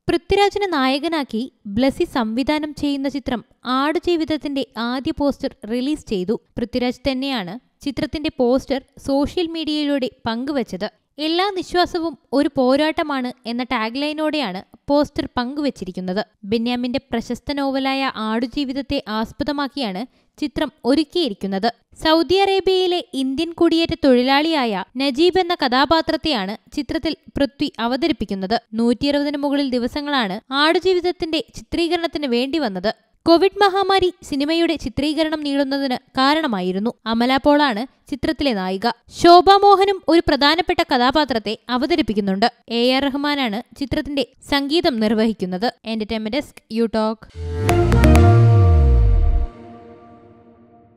പൃഥ്വിരാജിനെ നായകനാക്കി ബ്ലസി സംവിധാനം ചെയ്യുന്ന ചിത്രം ആടുജീവിതത്തിന്റെ ആദ്യ പോസ്റ്റർ റിലീസ് ചെയ്തു പൃഥ്വിരാജ് തന്നെയാണ് ചിത്രത്തിന്റെ പോസ്റ്റർ സോഷ്യൽ മീഡിയയിലൂടെ പങ്കുവച്ചത് എല്ലാ നിശ്വാസവും ഒരു പോരാട്ടമാണ് എന്ന ടാഗ് ലൈനോടെയാണ് പോസ്റ്റർ പങ്കുവച്ചിരിക്കുന്നത് ബെന്യാമിന്റെ പ്രശസ്ത നോവലായ ആടുജീവിതത്തെ ആസ്പദമാക്കിയാണ് ചിത്രം ഒരുക്കിയിരിക്കുന്നത് സൗദി അറേബ്യയിലെ ഇന്ത്യൻ കുടിയേറ്റ തൊഴിലാളിയായ നജീബ് എന്ന കഥാപാത്രത്തെയാണ് ചിത്രത്തിൽ പൃഥ്വി അവതരിപ്പിക്കുന്നത് നൂറ്റി അറുപതിന് മുകളിൽ ദിവസങ്ങളാണ് ആടുജീവിതത്തിന്റെ ചിത്രീകരണത്തിന് വേണ്ടി വന്നത് കോവിഡ് മഹാമാരി സിനിമയുടെ ചിത്രീകരണം നീളുന്നതിന് കാരണമായിരുന്നു അമല പോളാണ് ചിത്രത്തിലെ നായിക ശോഭ മോഹനും ഒരു പ്രധാനപ്പെട്ട കഥാപാത്രത്തെ അവതരിപ്പിക്കുന്നുണ്ട് എ ആർ റഹ്മാനാണ് ചിത്രത്തിന്റെ സംഗീതം നിർവഹിക്കുന്നത് എന്റർടൈൻമെന്റ് ഡെസ്ക് യു ടോക്ക്